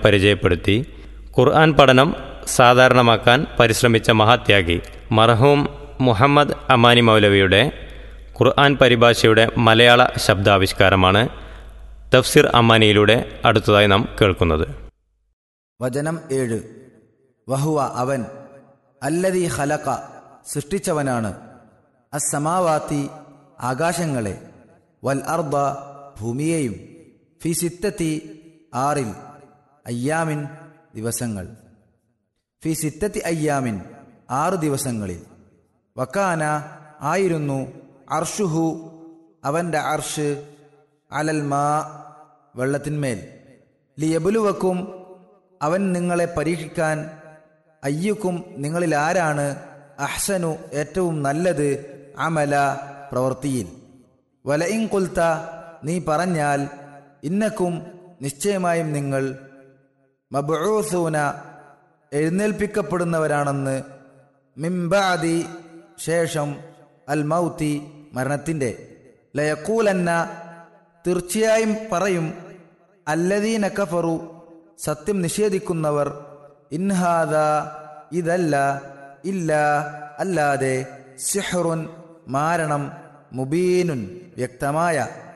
പരിചയപ്പെടുത്തി ഖുർആൻ പഠനം സാധാരണമാക്കാൻ പരിശ്രമിച്ച മഹാത്യാഗി മർഹൂം മുഹമ്മദ് അമാനി മൗലവിയുടെ ഖുർആൻ പരിഭാഷയുടെ മലയാള ശബ്ദാവിഷ്കാരമാണ് തഫ്സിർ അമാനിയിലൂടെ അടുത്തതായി നാം കേൾക്കുന്നത് വചനം ഏഴ് വഹുവ അവൻ അല്ലതി ഖലക സൃഷ്ടിച്ചവനാണ് അസമാവാത്തി ആകാശങ്ങളെ വൽ അർദ ഭൂമിയെയും ഫി സിത്തത്തി ആറിൽ അയ്യാമിൻ ദിവസങ്ങൾ ഫി സിത്തത്തി അയ്യാമിൻ ആറ് ദിവസങ്ങളിൽ വക്കാന ആയിരുന്നു അർഷുഹു അവൻ്റെ അർഷ് അലൽ മാ വെള്ളത്തിന്മേൽ ലിയബുലുവക്കും അവൻ നിങ്ങളെ പരീക്ഷിക്കാൻ അയ്യുക്കും നിങ്ങളിൽ ആരാണ് അഹ്സനു ഏറ്റവും നല്ലത് അമല പ്രവൃത്തിയിൽ വലയിൻ കൊൽത്ത നീ പറഞ്ഞാൽ ഇന്നക്കും നിശ്ചയമായും നിങ്ങൾ മബൂസൂന എഴുന്നേൽപ്പിക്കപ്പെടുന്നവരാണെന്ന് മിംബാദി ശേഷം അൽ മൗത്തി മരണത്തിൻ്റെ ലയക്കൂലന്ന തീർച്ചയായും പറയും അല്ലദീന കഫറു സത്യം നിഷേധിക്കുന്നവർ ഇൻഹാദ ഇതല്ല ഇല്ല അല്ലാതെ സിഹ്റുൻ മാരണം മുബീനുൻ വ്യക്തമായ